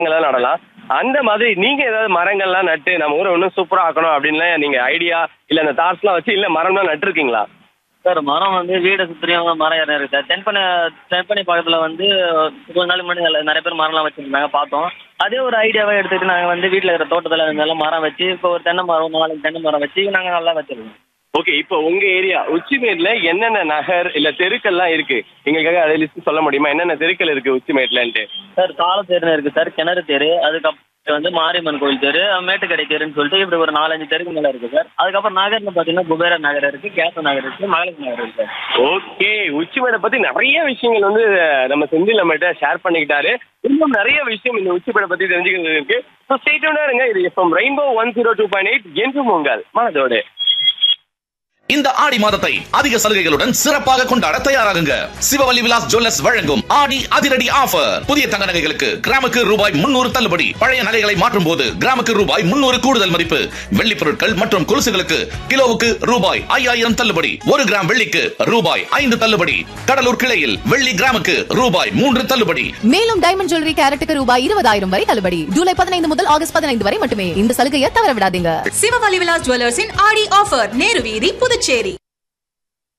மரங்கள்லாம் நடலாம் அந்த மாதிரி நீங்க ஏதாவது மரங்கள்லாம் நட்டு நம்ம ஊரை இன்னும் சூப்பரா ஆக்கணும் அப்படின்லாம் நீங்க ஐடியா இல்ல அந்த தாட்ஸ்லாம் வச்சு இல்ல மரம்லாம் நட்டுருக்கீங்களா சார் மரம் வந்து வீடை சுற்றியும் மரம் ஏறினா இருக்கு சார் தென்பண்ணை தென்பண்ணை பக்கத்தில் வந்து கொஞ்ச நாள் முன்னாடி நல்ல- நிறைய பேர் மரம்லாம் வச்சுருந்தாங்க பார்த்தோம் அதே ஒரு ஐடியாவை எடுத்துக்கிட்டு நாங்கள் வந்து வீட்டில் இருக்கிற தோட்டத்தில் இருந்தெல்லாம் மரம் வச்சு இப்போ ஒரு தென்னை மரம் நாலு தென்னை மரம் வச்சு நாங்கள் நல்லா வச்சிருக்கோம் ஓகே இப்போ உங்க ஏரியா உச்சிமேட்ல என்னென்ன நகர் இல்ல தெருக்கள்லாம் இருக்கு எங்களுக்காக அதை லிஸ்ட் சொல்ல முடியுமா என்னென்ன தெருக்கள் இருக்கு உச்சிமேட்லன்ட்டு சார் தாளத்தேருன்னு இருக்குது சார் கிணறு தேரு அதுக்கப்புறம் வந்து மாரியம்மன் கோயில் தெரு மேட்டுக்கடை தெருன்னு சொல்லிட்டு இப்படி ஒரு நாலஞ்சு தெருக்கு மேலே இருக்குது சார் அதுக்கப்புறம் நகரில் பார்த்தீங்கன்னா குபேர நகர் இருக்குது கேச நகர் இருக்குது மகளிர் நகர் இருக்குது சார் ஓகே உச்சிமேடை பத்தி நிறைய விஷயங்கள் வந்து நம்ம செந்தில் நம்மகிட்ட ஷேர் பண்ணிக்கிட்டாரு இன்னும் நிறைய விஷயம் இந்த உச்சிமேடை பத்தி தெரிஞ்சுக்கிறது இருக்கு ஸோ ஸ்டேட்டோட இருங்க இது FM Rainbow one zero two point eight என்றும் உங்கள் மனதோடு இந்த ஆடி மாதத்தை அதிக சலுகைகளுடன் சிறப்பாக கொண்டாட தயாராகுங்க சிவவல்லி விலாஸ் ஜுவல்லர்ஸ் வழங்கும் ஆடி அதிரடி ஆஃபர் புதிய தங்க நகைகளுக்கு கிராமுக்கு ரூபாய் முன்னூறு தள்ளுபடி பழைய நகைகளை மாற்றும் போது கிராமுக்கு ரூபாய் முன்னூறு கூடுதல் மதிப்பு வெள்ளி பொருட்கள் மற்றும் கொலுசுகளுக்கு கிலோவுக்கு ரூபாய் ஐயாயிரம் தள்ளுபடி ஒரு கிராம் வெள்ளிக்கு ரூபாய் ஐந்து தள்ளுபடி கடலூர் கிளையில் வெள்ளி கிராமுக்கு ரூபாய் மூன்று தள்ளுபடி மேலும் டைமண்ட் ஜுவல்லரி கேரட்டுக்கு ரூபாய் இருபதாயிரம் வரை தள்ளுபடி ஜூலை பதினைந்து முதல் ஆகஸ்ட் பதினைந்து வரை மட்டுமே இந்த சலுகையை தவற விடாதீங்க சிவவலி விலாஸ் ஜுவல்லர்ஸின் ஆடி ஆஃபர் நேரு வீதி புதுச்சேரி